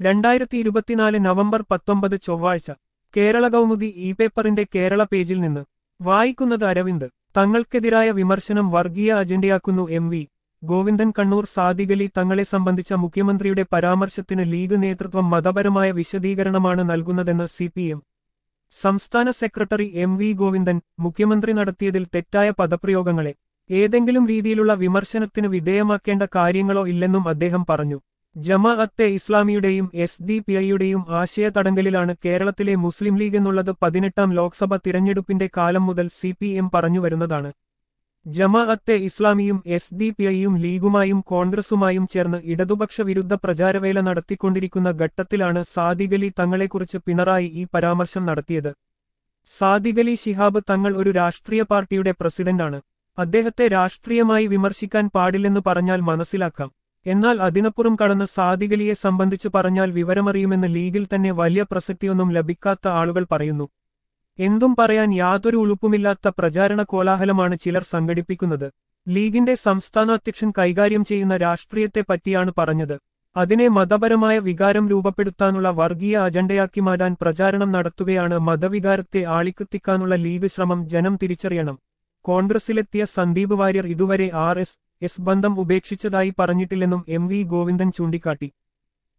രണ്ടായിരത്തി ഇരുപത്തിനാല് നവംബർ പത്തൊമ്പത് ചൊവ്വാഴ്ച കേരള കൗമുദി ഇ പേപ്പറിന്റെ കേരള പേജിൽ നിന്ന് വായിക്കുന്നത് അരവിന്ദ് തങ്ങൾക്കെതിരായ വിമർശനം വർഗീയ അജണ്ടയാക്കുന്നു എം വി ഗോവിന്ദൻ കണ്ണൂർ സാദികലി തങ്ങളെ സംബന്ധിച്ച മുഖ്യമന്ത്രിയുടെ പരാമർശത്തിന് ലീഗ് നേതൃത്വം മതപരമായ വിശദീകരണമാണ് നൽകുന്നതെന്ന് സി പി എം സംസ്ഥാന സെക്രട്ടറി എം വി ഗോവിന്ദൻ മുഖ്യമന്ത്രി നടത്തിയതിൽ തെറ്റായ പദപ്രയോഗങ്ങളെ ഏതെങ്കിലും രീതിയിലുള്ള വിമർശനത്തിന് വിധേയമാക്കേണ്ട കാര്യങ്ങളോ ഇല്ലെന്നും അദ്ദേഹം പറഞ്ഞു ജമാഅത്തെ ഇസ്ലാമിയുടെയും എസ് ഡി പി ഐയുടെയും ആശയ തടങ്കലിലാണ് കേരളത്തിലെ മുസ്ലിം ലീഗ് എന്നുള്ളത് പതിനെട്ടാം ലോക്സഭ തിരഞ്ഞെടുപ്പിന്റെ കാലം മുതൽ സി പി എം പറഞ്ഞുവരുന്നതാണ് ജമാഅത്തെ ഇസ്ലാമിയും എസ് ഡി പി ഐയും ലീഗുമായും കോൺഗ്രസുമായും ചേർന്ന് ഇടതുപക്ഷ വിരുദ്ധ പ്രചാരവേല നടത്തിക്കൊണ്ടിരിക്കുന്ന ഘട്ടത്തിലാണ് സാദിഗലി തങ്ങളെക്കുറിച്ച് പിണറായി ഈ പരാമർശം നടത്തിയത് സാദിഗലി ശിഹാബ് തങ്ങൾ ഒരു രാഷ്ട്രീയ പാർട്ടിയുടെ പ്രസിഡന്റാണ് അദ്ദേഹത്തെ രാഷ്ട്രീയമായി വിമർശിക്കാൻ പാടില്ലെന്ന് പറഞ്ഞാൽ മനസ്സിലാക്കാം എന്നാൽ അതിനപ്പുറം കടന്ന് സാദിഗലിയെ സംബന്ധിച്ച് പറഞ്ഞാൽ വിവരമറിയുമെന്ന് ലീഗിൽ തന്നെ വലിയ പ്രസക്തിയൊന്നും ലഭിക്കാത്ത ആളുകൾ പറയുന്നു എന്തും പറയാൻ യാതൊരു ഉളുപ്പുമില്ലാത്ത പ്രചാരണ കോലാഹലമാണ് ചിലർ സംഘടിപ്പിക്കുന്നത് ലീഗിന്റെ സംസ്ഥാന അധ്യക്ഷൻ കൈകാര്യം ചെയ്യുന്ന രാഷ്ട്രീയത്തെ പറ്റിയാണ് പറഞ്ഞത് അതിനെ മതപരമായ വികാരം രൂപപ്പെടുത്താനുള്ള വർഗീയ അജണ്ടയാക്കി മാറ്റാൻ പ്രചാരണം നടത്തുകയാണ് മതവികാരത്തെ ആളിക്കത്തിക്കാനുള്ള ലീഗ് ശ്രമം ജനം തിരിച്ചറിയണം കോൺഗ്രസിലെത്തിയ സന്ദീപ് വാര്യർ ഇതുവരെ ആർ എസ് എസ് ബന്ധം ഉപേക്ഷിച്ചതായി പറഞ്ഞിട്ടില്ലെന്നും എം വി ഗോവിന്ദൻ ചൂണ്ടിക്കാട്ടി